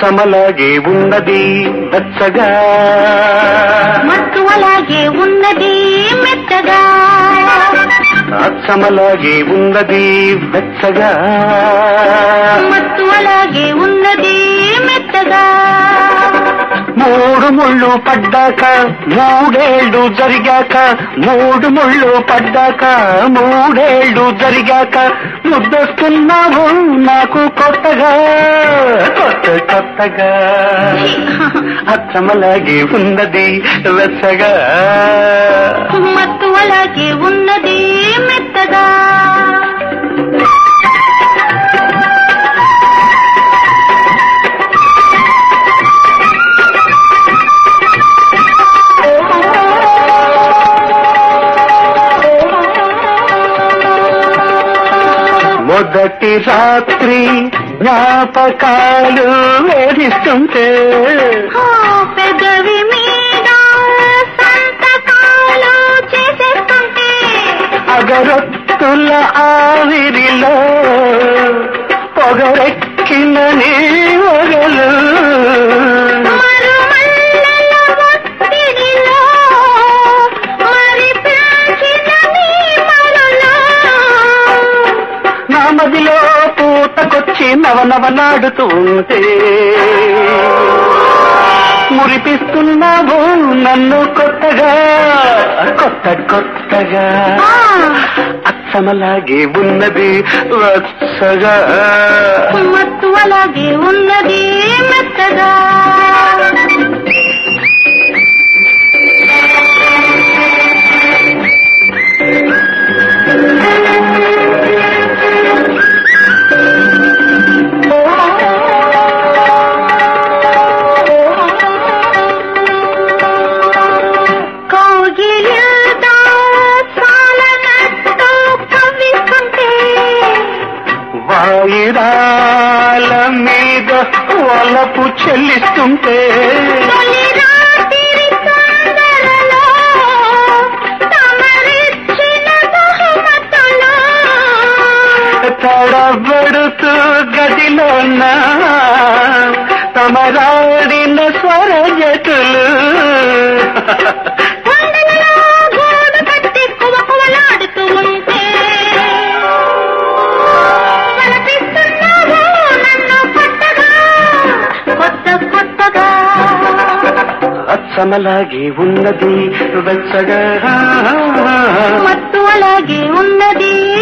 అచ్చమలాగే ఉన్నది వెచ్చగా మత్తు అలాగే ఉన్నది మెత్తగా అచ్చమలాగే ఉన్నది వెచ్చగా మత్తు అలాగే ఉన్నది మెత్తగా మూడు ముళ్ళు పడ్డాక మూడేళ్లు జరిగాక మూడు ముళ్ళు పడ్డాక మూడేళ్లు జరిగాక ముద్దొస్తున్నావు నాకు కొత్తగా కొత్త కొత్తగా అచ్చమలాగే ఉన్నది వెచ్చగా మత్తు అలాగే ఉన్నది మెత్తగా మొదటి రాత్రి జ్ఞాపకాలు వేధిస్తుంటే ఆ పెదవి మీద సంతకాలు చేసేస్తుంటే అగరొత్తుల ఆవిరిలో పొగరెక్కిన నీ ఒగలు మరుమల్లెల ఒత్తిడిలో మరి పెంచిన నీ మరులో నా మదిలో పూతకొచ్చి నవనవలాడుతూ ఉంటే మురిపిస్తున్నావు నన్ను కొత్తగా కొత్త కొత్తగా ఆ, అచ్చమలాగే ఉన్నది వచ్చగా మత్తు అలాగే ఉన్నది మెత్తగా కౌగిలితో చాలనట్టు కవ్విస్తుంటే వాయిదాల మీద వలపు చెల్లిస్తుంటే తొలి రాత్రి తొందరలో తమరిచ్చిన బహుమతులు తడబడుతూ గదిలోన తమరాడిన స్వరజతులు కొండలలో గూడు కట్టి కువకువలాడుతూ ఉంటే కనిపిస్తున్నావు నన్ను కొత్తగా కొత్త కొత్తగా అచ్చమలాగే ఉన్నది వెచ్చగా మత్తు అలాగే ఉన్నది